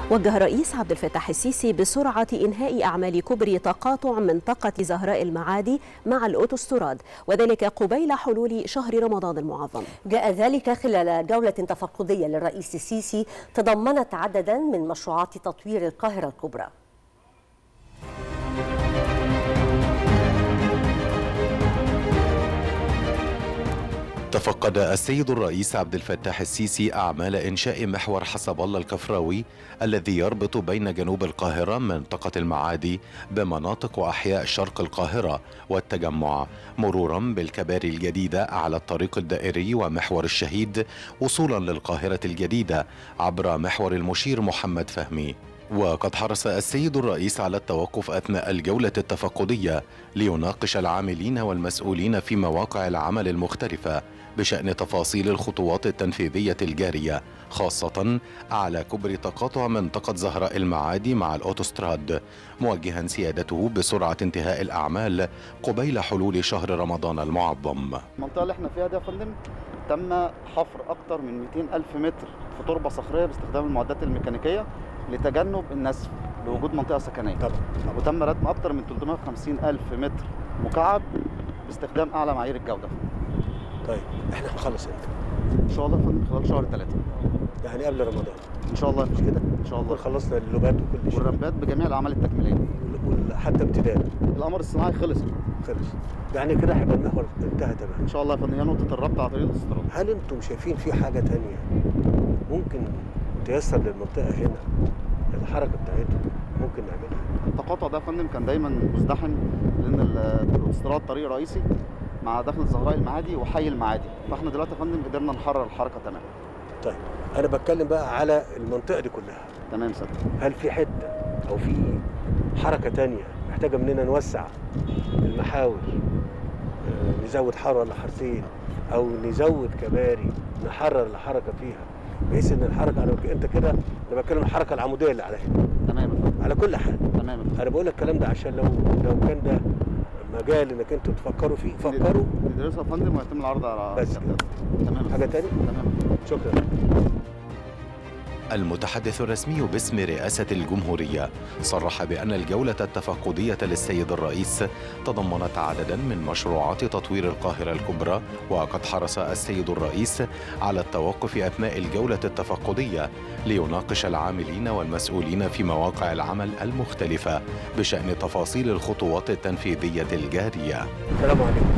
وجه الرئيس عبد الفتاح السيسي بسرعة إنهاء أعمال كبري تقاطع منطقة زهراء المعادي مع الأوتوستراد وذلك قبيل حلول شهر رمضان المعظم جاء ذلك خلال جولة تفقدية للرئيس السيسي تضمنت عددا من مشروعات تطوير القاهرة الكبرى تفقد السيد الرئيس عبد الفتاح السيسي أعمال إنشاء محور حسب الله الكفراوي الذي يربط بين جنوب القاهرة منطقة المعادي بمناطق وأحياء شرق القاهرة والتجمع مرورا بالكباري الجديدة على الطريق الدائري ومحور الشهيد وصولا للقاهرة الجديدة عبر محور المشير محمد فهمي وقد حرص السيد الرئيس على التوقف اثناء الجوله التفقديه ليناقش العاملين والمسؤولين في مواقع العمل المختلفه بشان تفاصيل الخطوات التنفيذيه الجاريه خاصه على كبر تقاطع منطقه زهراء المعادي مع الاوتوستراد موجها سيادته بسرعه انتهاء الاعمال قبيل حلول شهر رمضان المعظم. المنطقه اللي احنا فيها دي يا فندم تم حفر اكتر من 200 الف متر في تربه صخريه باستخدام المعدات الميكانيكيه لتجنب النسف لوجود منطقه سكنيه طبعا وتم ردم اكتر من 350 الف متر مكعب باستخدام اعلى معايير الجوده طيب احنا هنخلص امتى؟ ان شاء الله يا فندم خلال شهر ثلاثة يعني قبل رمضان ان شاء الله مش كده؟ ان شاء الله خلصنا اللوبات وكل شيء والرمبات بجميع الاعمال التكميليه وال- حتى امتداد القمر الصناعي خلص خلص يعني كده هيبقى المحور انتهى تمام ان شاء الله يا فندم هي نقطه الربط على طريق الاستيراد هل انتم شايفين في حاجه تانية ممكن تيسر للمنطقه هنا الحركه بتاعتهم ممكن نعملها التقاطع ده يا فندم كان دايما مزدحم لان ال- الاستيراد طريق رئيسي مع داخل الزهراء المعادي وحي المعادي فاحنا دلوقتي يا فندم قدرنا نحرر الحركه تماما طيب انا بتكلم بقى على المنطقه دي كلها تمام سيادة هل في حته او في حركه تانية محتاجه مننا نوسع المحاور آه، نزود حاره ولا حارتين او نزود كباري نحرر الحركه فيها بحيث ان الحركه انا انت كده انا بتكلم الحركه العموديه اللي على هنا تمام يا فندم على كل حال تمام يا فندم انا بقول لك الكلام ده عشان لو لو كان ده مجال انك انتوا تفكروا فيه فكروا ندرسها يا فندم ويتم العرض على بس كده. تمام يا حاجه فندم. تاني تمام شكرا المتحدث الرسمي باسم رئاسة الجمهورية صرح بأن الجولة التفقدية للسيد الرئيس تضمنت عددا من مشروعات تطوير القاهرة الكبرى وقد حرص السيد الرئيس على التوقف أثناء الجولة التفقدية ليناقش العاملين والمسؤولين في مواقع العمل المختلفة بشأن تفاصيل الخطوات التنفيذية الجارية السلام عليكم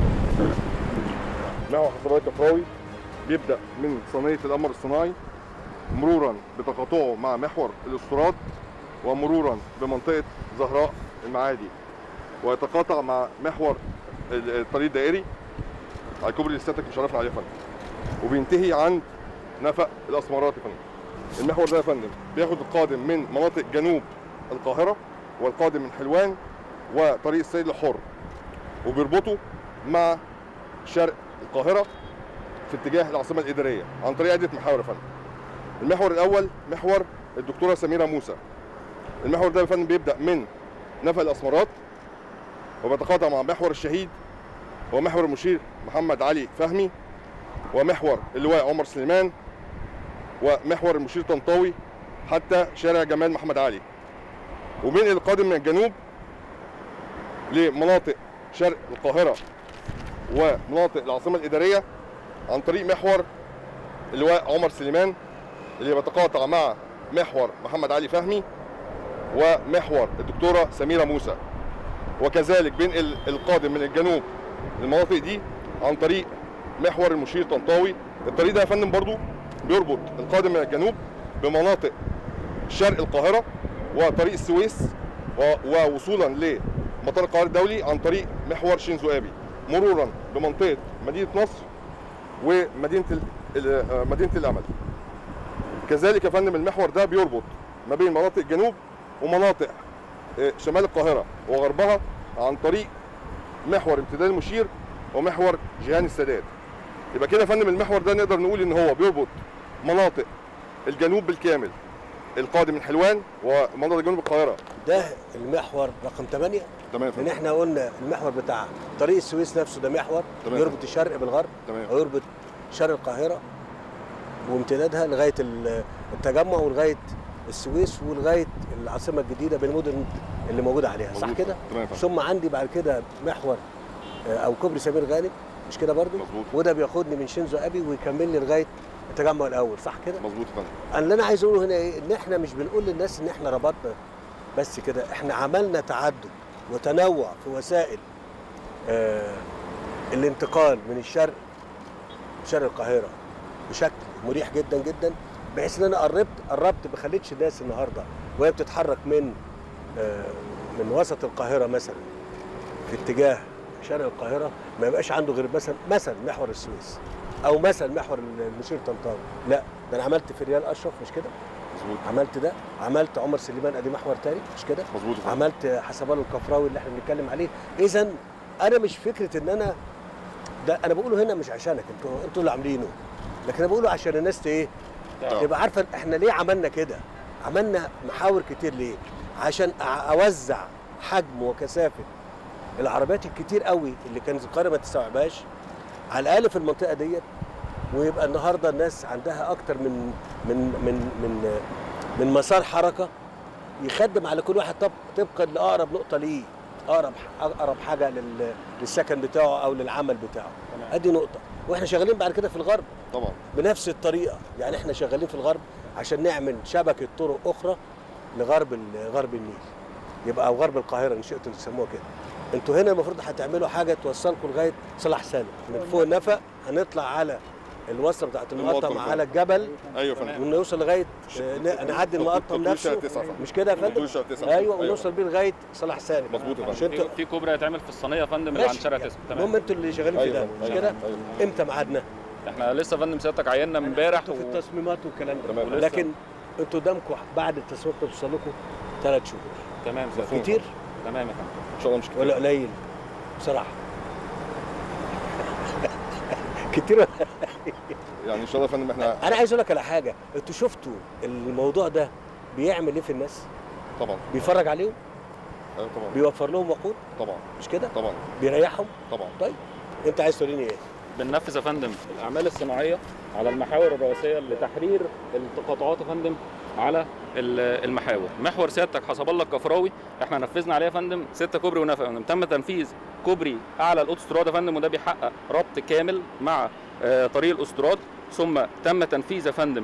محور حسابات كفراوي بيبدأ من صينية القمر الصناعي مرورا بتقاطعه مع محور الاستراد ومرورا بمنطقة زهراء المعادي ويتقاطع مع محور ال- الطريق الدائري على الكوبري اللي سيادتك مشرفنا عليه يا فندم وبينتهي عند نفق الاسمرات يا فندم المحور ده يا فندم بياخد القادم من مناطق جنوب القاهرة والقادم من حلوان وطريق السيد الحر وبيربطه مع شرق القاهرة في اتجاه العاصمة الإدارية عن طريق عدة محاور يا فندم. المحور الأول محور الدكتورة سميرة موسى. المحور ده يا فندم بيبدأ من نفق الأسمرات وبيتقاطع مع محور الشهيد ومحور المشير محمد علي فهمي ومحور اللواء عمر سليمان ومحور المشير طنطاوي حتى شارع جمال محمد علي. ومن القادم من الجنوب لمناطق شرق القاهرة ومناطق العاصمة الإدارية عن طريق محور اللواء عمر سليمان اللي بيتقاطع مع محور محمد علي فهمي ومحور الدكتورة سميرة موسى وكذلك بينقل القادم من الجنوب للمناطق دي عن طريق محور المشير طنطاوي الطريق ده يا فندم برضو بيربط القادم من الجنوب بمناطق شرق القاهرة وطريق السويس و- ووصولا لمطار القاهرة الدولي عن طريق محور شينزو ابي مرورا بمنطقة مدينة نصر ومدينة ال- ال- مدينة الأمل كذلك يا فندم المحور ده بيربط ما بين مناطق الجنوب ومناطق آه، شمال القاهرة وغربها عن طريق محور امتداد المشير ومحور جيهان السادات يبقى كده يا فندم المحور ده نقدر نقول ان هو بيربط مناطق الجنوب بالكامل القادم من حلوان ومناطق جنوب القاهرة ده المحور رقم 8 تمام يا لان فندم احنا قلنا المحور بتاع طريق السويس نفسه ده محور تمام. يربط الشرق بالغرب تمام ويربط شرق القاهره وامتدادها لغايه ال- التجمع ولغايه السويس ولغايه العاصمه الجديده بالمدن اللي موجوده عليها صح مظبوط. كده تمام يا فندم. ثم عندي بعد كده محور آه، او كوبري سمير غانم مش كده برضو مظبوط. وده بياخدني من شينزو ابي ويكمل لي لغايه التجمع الاول صح كده مظبوط يا فندم انا اللي انا عايز اقوله هنا ايه ان احنا مش بنقول للناس ان احنا ربطنا بس كده احنا عملنا تعدد وتنوع في وسائل آه الانتقال من الشرق شرق القاهره بشكل مريح جدا جدا بحيث ان انا قربت قربت ما خليتش الناس النهارده وهي بتتحرك من آه من وسط القاهره مثلا في اتجاه شرق القاهره ما يبقاش عنده غير مثلا مثلا محور السويس او مثلا محور المشير طنطاوي لا ده انا عملت في ريال اشرف مش كده مظبوط عملت ده عملت عمر سليمان ادي محور تاني مش كده مظبوط يا فندم. عملت حسب الله الكفراوي اللي احنا بنتكلم عليه اذا انا مش فكره ان انا ده انا بقوله هنا مش عشانك انتوا انتوا اللي عاملينه لكن انا بقوله عشان الناس ت- ايه آه. تبقى عارفه احنا ليه عملنا كده عملنا محاور كتير ليه عشان أع- اوزع حجم وكثافه العربيات الكتير قوي اللي كانت القاهره ما تستوعبهاش على الاقل في المنطقه ديت ويبقى النهارده الناس عندها اكتر من من من من من مسار حركه يخدم على كل واحد طب طبقا لاقرب نقطه ليه اقرب اقرب حاجه لل- للسكن بتاعه او للعمل بتاعه ادي نقطه واحنا شغالين بعد كده في الغرب طبعا بنفس الطريقه يعني احنا شغالين في الغرب عشان نعمل شبكه طرق اخرى لغرب ال- غرب النيل يبقى او غرب القاهره ان شئتوا تسموها كده انتوا هنا المفروض هتعملوا حاجه توصلكم لغايه صلاح سالم من فوق النفق هنطلع على الوصله بتاعت المقطم المقطم. على الجبل ايوه يا فندم ونوصل لغايه آه، ن- نعدي المقطم تطوير نفسه شارع تسعة، صح. مش كده يا فندم تطوير شارع تسعة. ايوه أيوة. ونوصل بيه لغايه صلاح سالم مظبوط يا فندم. مش انتوا في في كوبري هيتعمل في الصينيه يا فندم اللي عند ماشي. شارع تسعة المهم تمام انتوا اللي شغالين في أيوة ده يا مش فندم. كده أيوة. امتى ميعادنا احنا لسه يا فندم سيادتك عيننا امبارح انتوا في و... التصميمات والكلام ده تمام. لكن انتوا قدامكم بعد التصميم توصل لكم ثلاث شهور تمام يا فندم. كتير تمام يا فندم ان شاء الله مش كتير ولا قليل بصراحه كتير ولا يعني ان شاء الله يا فندم احنا انا عايز اقول لك على حاجه انتوا شفتوا الموضوع ده بيعمل ايه في الناس طبعا بيفرج عليهم ايوه طبعا بيوفر لهم وقود طبعا مش كده طبعا بيريحهم طبعا طيب انت عايز توريني ايه بننفذ يا فندم الاعمال الصناعيه على المحاور الرئيسيه لتحرير التقاطعات يا فندم على ال- المحاور محور سيادتك حسب الله الكفراوي احنا نفذنا عليه يا فندم 6 كوبري ونفق يا فندم تم تنفيذ كوبري اعلى الاوتوستراد يا فندم وده بيحقق ربط كامل مع آه، طريق الاوتوستراد ثم تم تنفيذ يا فندم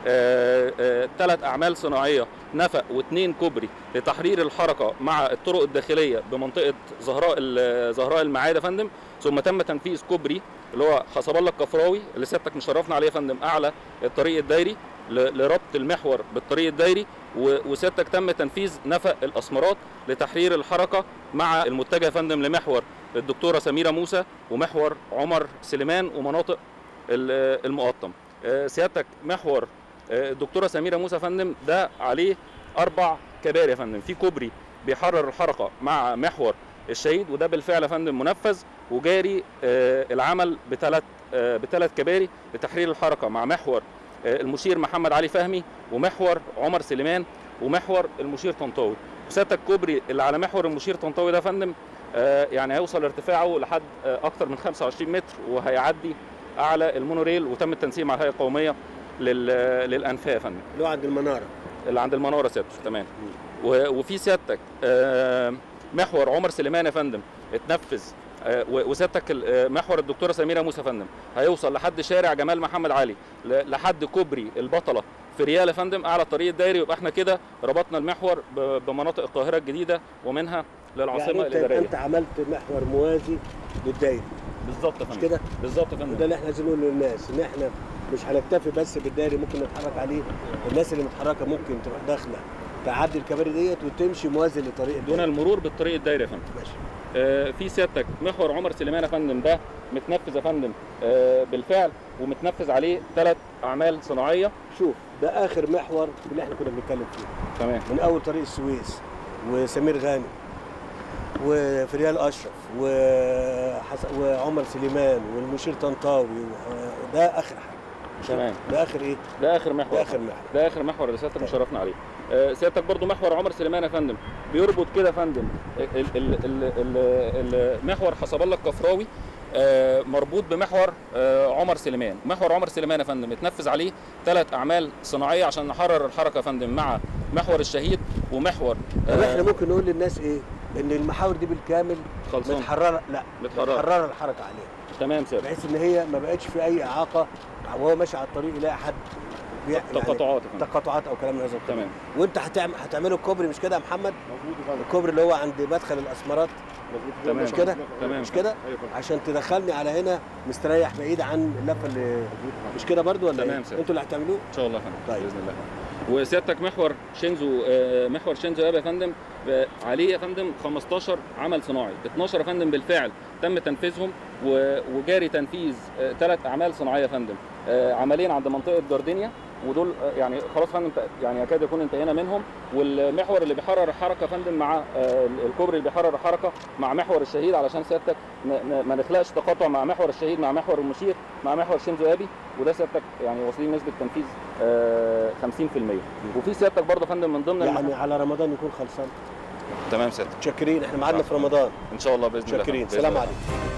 ثلاث اعمال صناعيه نفق واثنين كوبري لتحرير الحركه مع الطرق الداخليه بمنطقه زهراء ال- زهراء المعاد يا فندم ثم تم تنفيذ كوبري اللي هو حسب الله الكفراوي اللي سيادتك مشرفنا عليه يا فندم اعلى الطريق الدايري ل- لربط المحور بالطريق الدايري و- وسيادتك تم تنفيذ نفق الاسمرات لتحرير الحركه مع المتجه يا فندم لمحور الدكتوره سميره موسى ومحور عمر سليمان ومناطق ال- المقطم آه، سيادتك محور آه، الدكتوره سميره موسى يا فندم ده عليه اربع كباري يا فندم في كوبري بيحرر الحركه مع محور الشهيد وده بالفعل يا فندم منفذ وجاري آه، العمل بثلاث بثلاث كباري لتحرير الحركه مع محور آه، المشير محمد علي فهمي ومحور عمر سليمان ومحور المشير طنطاوي وسيادتك الكوبري اللي على محور المشير طنطاوي ده يا فندم آه، يعني هيوصل ارتفاعه لحد آه، اكتر من 25 متر وهيعدي اعلى المونوريل وتم التنسيق مع الهيئه القوميه لل- للانفاق يا فندم اللي هو عند المناره اللي عند المناره سيادتك تمام و- وفي سيادتك آه، محور عمر سليمان يا فندم اتنفذ آه، و- وسيادتك ال- آه، محور الدكتوره سميره موسى يا فندم هيوصل لحد شارع جمال محمد علي ل- لحد كوبري البطله في ريال يا فندم اعلى الطريق الدائري يبقى احنا كده ربطنا المحور ب- بمناطق القاهره الجديده ومنها للعاصمه يعني انت, الاداريه انت عملت محور موازي للدايري بالظبط يا مش فندم كده بالظبط يا وده فندم اللي احنا عايزين نقوله للناس ان احنا مش هنكتفي بس بالدايري ممكن نتحرك عليه الناس اللي متحركه ممكن تروح داخله تعدي الكباري ديت وتمشي موازي لطريق دون الدايري المرور بالطريق الدائري يا فندم ماشي آه، في سيادتك محور عمر سليمان يا فندم ده متنفذ يا فندم آه، بالفعل ومتنفذ عليه ثلاث اعمال صناعيه شوف ده اخر محور اللي احنا كنا بنتكلم فيه تمام من اول طريق السويس وسمير غانم وفريال اشرف وحس... وعمر سليمان والمشير طنطاوي ده اخر حاجه تمام ده اخر ايه؟ ده اخر محور ده اخر محور ده اخر محور اللي سيادتك مشرفنا عليه آه، سيادتك برضو محور عمر سليمان يا فندم بيربط كده يا فندم ال- ال- ال- ال- ال- محور حسب الله الكفراوي آه، مربوط بمحور آه، عمر سليمان محور عمر سليمان يا فندم اتنفذ عليه ثلاث اعمال صناعيه عشان نحرر الحركه يا فندم مع محور الشهيد ومحور طب آه، احنا ممكن نقول للناس ايه ان المحاور دي بالكامل خلصان متحرره لا متحررة. متحرره الحركه عليها تمام سيادتك بحيث ان هي ما بقتش في اي اعاقه وهو ماشي على الطريق يلاقي حد بيع- يعني تقاطعات يا فندم. تقاطعات او كلام من هذا القبيل. تمام وانت هتعمل هتعملوا الكوبري مش كده يا محمد مظبوط يا فندم الكوبري اللي هو عند مدخل الاسمرات مظبوط تمام. مش كده تمام. مش كده ايوه يا فندم عشان تدخلني على هنا مستريح بعيد عن اللفه اللي مش كده برضو ولا تمام ايه؟ سيادة. انتوا اللي هتعملوه ان شاء الله يا فندم طيب. باذن الله وسيادتك محور شينزو آه، محور شينزو ابا يا فندم آه، عليه يا فندم 15 عمل صناعي 12 يا فندم بالفعل تم تنفيذهم و- وجاري تنفيذ ثلاث اعمال صناعيه يا فندم آه، عملين عند منطقه جاردينيا ودول آه، يعني خلاص فندم ت- يعني يكاد يكون انتهينا منهم والمحور اللي بيحرر الحركه يا فندم مع آه، الكوبري اللي بيحرر الحركه مع محور الشهيد علشان سيادتك ن- ن- ما نخلقش تقاطع مع محور الشهيد مع محور المشير مع محور شينزو ابي وده سيادتك يعني واصلين نسبه تنفيذ آه، 50% وفي سيادتك برضه يا فندم من ضمن يعني المح- على رمضان يكون خلصان تمام سيادتك متشكرين احنا معانا في رمضان ان شاء الله باذن الله متشكرين بإذن سلام الله. عليكم